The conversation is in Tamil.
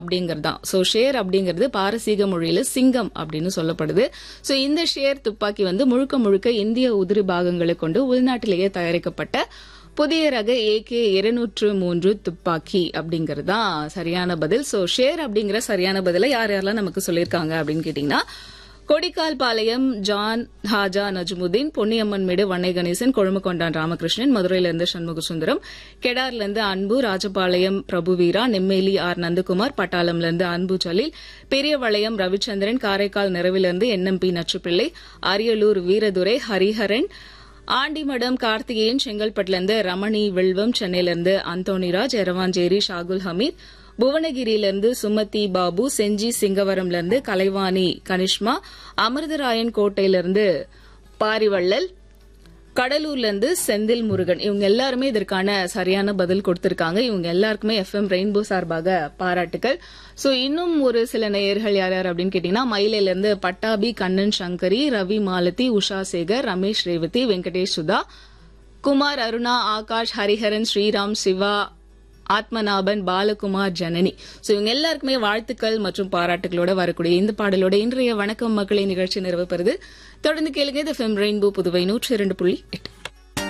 அப்படிங்கிறது தான் ஸோ ஷேர் அப்படிங்கிறது பாரசீக மொழியில சிங்கம் அப்படின்னு சொல்லப்படுது ஸோ இந்த ஷேர் துப்பாக்கி வந்து முழுக்க முழுக்க இந்திய உதிரி பாகங்களை கொண்டு உள்நாட்டிலேயே தயாரிக்கப்பட்ட புதிய ரக ஏகே இருநூற்று மூன்று துப்பாக்கி அப்படிங்கிறது தான் சரியான பதில் ஸோ ஷேர் அப்படிங்கிற சரியான பதிலை யார் யாரெல்லாம் நமக்கு சொல்லியிருக்காங்க அப்படின்னு கேட்டீங்கன்னா கொடிக்கால் பாளையம் ஜான் ஹாஜா நஜ்முதீன் பொன்னியம்மன் மேடு வண்ணை கணேசன் கொழும்புகொண்டான் ராமகிருஷ்ணன் மதுரையிலிருந்து சண்முக சுந்தரம் கெடார்லேருந்து அன்பு ராஜபாளையம் பிரபுவீரா நெம்மேலி ஆர் நந்தகுமார் பட்டாளம்லேருந்து அன்பு ஜலீல் பெரியவளையம் ரவிச்சந்திரன் காரைக்கால் நிறைவிலிருந்து என்எம்பி நச்சுப்பிள்ளை அரியலூர் வீரதுரை ஹரிஹரன் ஆண்டிமடம் கார்த்திகேயன் செங்கல்பட்டுலேருந்து ரமணி வில்வம் சென்னையிலிருந்து அந்தோணிராஜ் எரவாஞ்சேரி ஷாகுல் ஹமீத் புவனகிரியிலிருந்து சுமதி பாபு செஞ்சி சிங்கவரம்லேருந்து கலைவாணி கனிஷ்மா அமிர்தராயன் கோட்டையிலிருந்து பாரிவள்ளல் கடலூர்ல இருந்து செந்தில் முருகன் இவங்க எல்லாருமே இதற்கான சரியான பதில் கொடுத்திருக்காங்க இவங்க எல்லாருக்குமே எஃப்எம் ரெயின்போ சார்பாக பாராட்டுகள் சோ இன்னும் ஒரு சில நேயர்கள் யார் யார் அப்படின்னு கேட்டீங்கன்னா மயிலையில இருந்து பட்டாபி கண்ணன் சங்கரி ரவி மாலதி உஷா சேகர் ரமேஷ் ரேவதி வெங்கடேஷ் சுதா குமார் அருணா ஆகாஷ் ஹரிஹரன் ஸ்ரீராம் சிவா ஆத்மநாபன் பாலகுமார் ஜனனி சோ இவங்க எல்லாருக்குமே வாழ்த்துக்கள் மற்றும் பாராட்டுகளோட வரக்கூடிய இந்த பாடலோட இன்றைய வணக்கம் மக்களை நிகழ்ச்சி நிறைவு பெறுது தொடர்ந்து கேளுங்க இது ரெயின்போ புதுவை நூற்றி இரண்டு புள்ளி எட்டு